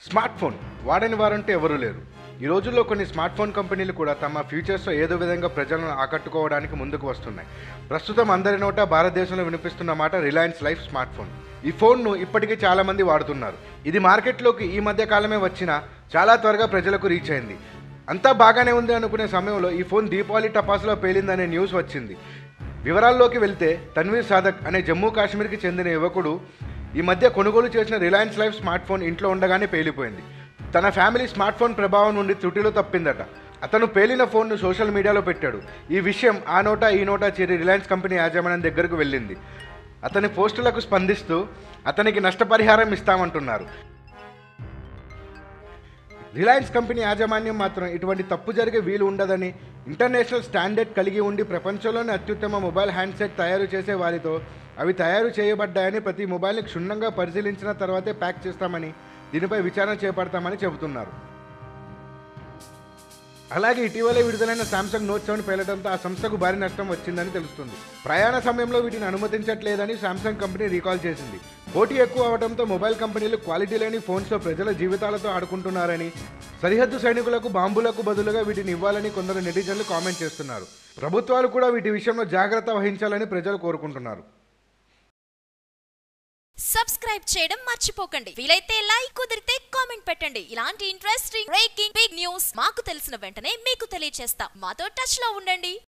smart phone వాడని వారంటే ఎవరూ లేరు ఈ రోజుల్లో కొన్ని స్మార్ట్ ఫోన్ కంపెనీలు కూడా తమ ఫ్యూచర్స్లో ఏదో విధంగా ప్రజలను ఆకట్టుకోవడానికి ముందుకు వస్తున్నాయి ప్రస్తుతం అందరి నోట భారతదేశంలో వినిపిస్తున్న మాట రిలయన్స్ లైఫ్ స్మార్ట్ ఫోన్ ఈ ఫోన్ను ఇప్పటికీ చాలా మంది వాడుతున్నారు ఇది మార్కెట్లోకి ఈ మధ్య కాలమే వచ్చినా చాలా త్వరగా ప్రజలకు రీచ్ అయింది అంతా బాగానే ఉంది అనుకునే సమయంలో ఈ ఫోన్ దీపావళి టపాసులో పేలిందనే న్యూస్ వచ్చింది వివరాల్లోకి వెళ్తే తన్వీర్ సాదక్ అనే జమ్మూ కాశ్మీర్కి చెందిన యువకుడు ఈ మధ్య కొనుగోలు చేసిన రిలయన్స్ లైఫ్ స్మార్ట్ ఫోన్ ఇంట్లో ఉండగానే పేలిపోయింది తన ఫ్యామిలీ స్మార్ట్ ఫోన్ ప్రభావం నుండి త్రుటిలో తప్పిందట అతను పేలిన ఫోన్ను సోషల్ మీడియాలో పెట్టాడు ఈ విషయం ఆ నోటా ఈ నోటా చేరి రిలయన్స్ కంపెనీ యాజమాన్యం దగ్గరకు వెళ్ళింది అతని పోస్టులకు స్పందిస్తూ అతనికి నష్టపరిహారం ఇస్తామంటున్నారు రిలయన్స్ కంపెనీ యాజమాన్యం మాత్రం ఇటువంటి తప్పు జరిగే వీలు ఉండదని ఇంటర్నేషనల్ స్టాండర్డ్ కలిగి ఉండి ప్రపంచంలోనే అత్యుత్తమ మొబైల్ హ్యాండ్సెట్ తయారు చేసే వారితో అవి తయారు చేయబడ్డాయని ప్రతి మొబైల్ని క్షుణ్ణంగా పరిశీలించిన తర్వాతే ప్యాక్ చేస్తామని దీనిపై విచారణ చేపడతామని చెబుతున్నారు అలాగే ఇటీవలే విడుదలైన శాంసంగ్ నోట్ సెవెన్ పేలడంతో ఆ సంస్థకు భారీ నష్టం వచ్చిందని తెలుస్తుంది ప్రయాణ సమయంలో వీటిని అనుమతించట్లేదని శాంసంగ్ కంపెనీ రీకాల్ చేసింది పోటీ ఎక్కువ అవడంతో మొబైల్ కంపెనీలు క్వాలిటీ లేని ఫోన్స్తో ప్రజల జీవితాలతో ఆడుకుంటున్నారని సరిహద్దు సైనికులకు బాంబులకు బదులుగా వీటిని ఇవ్వాలని కొందరు నెటిజన్లు కామెంట్ చేస్తున్నారు ప్రభుత్వాలు కూడా వీటి విషయంలో జాగ్రత్త వహించాలని ప్రజలు కోరుకుంటున్నారు సబ్స్క్రైబ్ చేయడం మర్చిపోకండి వీలైతే లైక్ కుదిరితే కామెంట్ పెట్టండి ఇలాంటి ఇంట్రెస్టింగ్ బ్రేకింగ్ బిగ్ న్యూస్ మాకు తెలిసిన వెంటనే మీకు తెలియజేస్తాం మాతో టచ్ లో ఉండండి